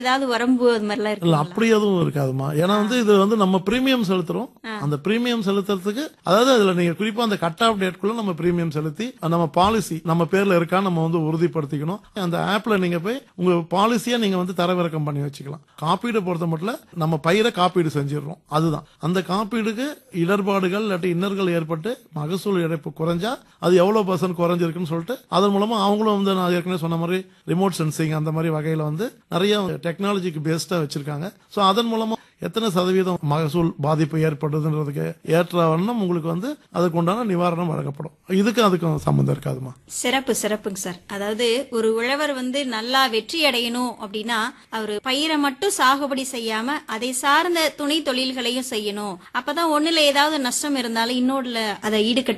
ஏதாவது வரம்பு அது மாதிரிலாம் இல்ல இருக்கு அப்படி எதுவும் இருக்காதுமா ஏன்னா வந்து இது வந்து நம்ம பிரீமியம் செலுத்துறோம் அந்த பிரீமியம் செலுத்துறதுக்கு அதாவது அதுல நீங்க குறிப்பா அந்த கட் ஆஃப் டேட்குள்ள நம்ம பிரீமியம் செலுத்தி நம்ம பாலிசி நம்ம பேர்ல இருக்கா நம்ம வந்து உறுதிப்படுத்திக்கணும் அந்த ஆப்ல நீங்க போய் உங்க பாலிசியா நீங்க வந்து தரவிறக்கம் பண்ணி வச்சுக்கலாம் காப்பீடு பொறுத்த மட்டும் நம்ம பயிரை காப்பீடு செஞ்சிடுறோம் அதுதான் அந்த காப்பீடுக்கு இடர்பாடுகள் இல்லாட்டி இன்னல்கள் ஏற்பட்டு மகசூல் இழப்பு குறைஞ்சா அது எவ்வளவு பர்சன்ட் குறைஞ்சிருக்குன்னு சொல்லிட்டு அதன் மூலமா அவங்களும் வந்து நான் ஏற்கனவே சொன்ன மாதிரி ரிமோட் சென்சிங் அந்த மாதிரி வகையில வந்து நிறைய டெக்னாலஜிக்கு பேஸ்டா வச்சிருக்காங்க சோ அதன் மூலமா எத்தனை சதவீதம் மகசூல் பாதிப்பு ஏற்படுதுன்றதுக்கு ஏற்ற வண்ணம் உங்களுக்கு வந்து அதுக்கு உண்டான நிவாரணம் வழங்கப்படும் இதுக்கும் அதுக்கும் சம்மந்தம் இருக்காதுமா சிறப்பு சிறப்புங்க சார் அதாவது ஒரு உழவர் வந்து நல்லா வெற்றி அடையணும் அப்படின்னா அவர் பயிரை மட்டும் சாகுபடி செய்யாம அதை சார்ந்த துணை தொழில்களையும் செய்யணும் அப்பதான் ஒண்ணுல ஏதாவது நஷ்டம் இருந்தாலும் இன்னொருல அதை ஈடுகட்ட